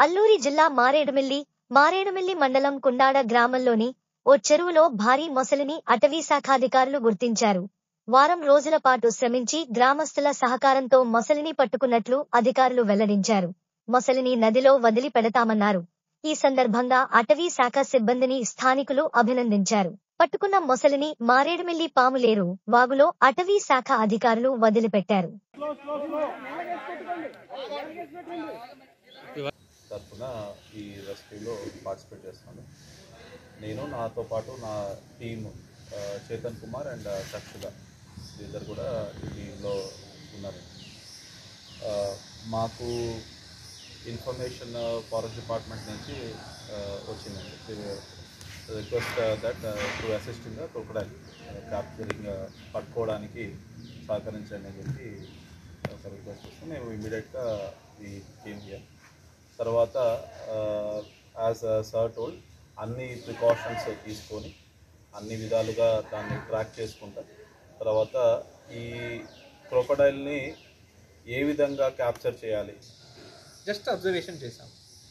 అల్లూరి జిల్లా మారేడుమిల్లి మారేడుమిల్లి మండలం కుండాడ గ్రామంలోని ఓ చెరువులో భారీ మొసలిని అటవీ శాఖాధికారులు గుర్తించారు వారం రోజుల పాటు శ్రమించి గ్రామస్తుల సహకారంతో మొసలిని పట్టుకున్నట్లు అధికారులు వెల్లడించారు మొసలిని నదిలో వదిలి పెడతామన్నారు ఈ సందర్భంగా అటవీ శాఖ సిబ్బందిని స్థానికులు అభినందించారు పట్టుకున్న మొసలిని మారేడుమిల్లి పాములేరు వాగులో అటవీ శాఖ అధికారులు వదిలిపెట్టారు తరఫున ఈ రెస్క్యూలో పార్టిసిపేట్ చేస్తున్నాను నేను నాతో పాటు నా టీమ్ చేతన్ కుమార్ అండ్ చక్షుల ఇద్దరు కూడా ఈ టీంలో ఉన్నారు ఆ, మాకు ఇన్ఫర్మేషన్ ఫారెస్ట్ డిపార్ట్మెంట్ నుంచి ఆ, వచ్చిందండి request that to assist in the crocodile capturing పట్టుకోవడానికి సహకరించండి అని చెప్పి ఒక రిక్వెస్ట్ వస్తే మేము ఇమీడియట్గా ఈ కేమ్ హియర్ తర్వాత యాజ్ సార్ టోల్డ్ అన్ని ప్రికాషన్స్ తీసుకొని అన్ని విధాలుగా దాన్ని ట్రాక్ చేసుకుంటా తర్వాత ఈ క్రొకడైల్ని ఏ విధంగా క్యాప్చర్ చేయాలి జస్ట్ అబ్జర్వేషన్ చేసాం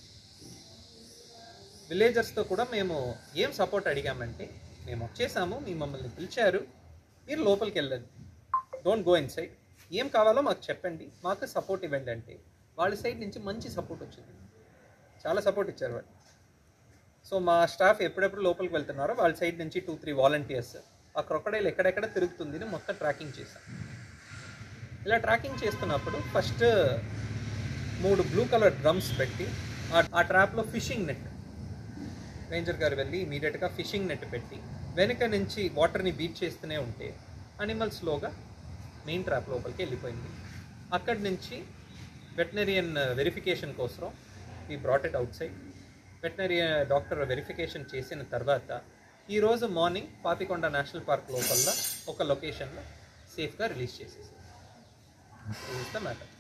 విలేజర్స్తో కూడా మేము ఏం సపోర్ట్ అడిగామంటే మేము వచ్చేసాము మీ మమ్మల్ని పిలిచారు మీరు లోపలికి వెళ్ళండి డోంట్ గో ఇన్ సైడ్ ఏం కావాలో మాకు చెప్పండి మాకు సపోర్ట్ ఇవ్వండి అంటే వాళ్ళ సైడ్ నుంచి మంచి సపోర్ట్ వచ్చింది చాలా సపోర్ట్ ఇచ్చారు వాళ్ళు సో మా స్టాఫ్ ఎప్పుడెప్పుడు లోపలికి వెళ్తున్నారో వాళ్ళ సైడ్ నుంచి టూ త్రీ వాలంటీర్స్ ఆ క్రొకడైల్ ఎక్కడెక్కడ తిరుగుతుంది అని మొత్తం ట్రాకింగ్ చేశాం ఇలా ట్రాకింగ్ చేస్తున్నప్పుడు ఫస్ట్ మూడు బ్లూ కలర్ డ్రమ్స్ పెట్టి ఆ- ఆ ట్రాప్లో ఫిషింగ్ నెట్ రేంజర్ గారు వెళ్ళి ఇమీడియట్గా ఫిషింగ్ నెట్ పెట్టి వెనుక నుంచి వాటర్ని బీట్ చేస్తూనే ఉంటే అనిమల్ స్లోగా మెయిన్ ట్రాప్ లోపలికి వెళ్ళిపోయింది అక్కడి నుంచి వెటనరియన్ వెరిఫికేషన్ కోసం ఈ brought it outside veterinary doctor verification చేసిన తర్వాత ఈరోజు మార్నింగ్ పాపికొండ నేషనల్ పార్క్ లోపల ఒక లొకేషన్లో సేఫ్గా రిలీజ్ చేసేసి ఇస్ ద మ్యాటర్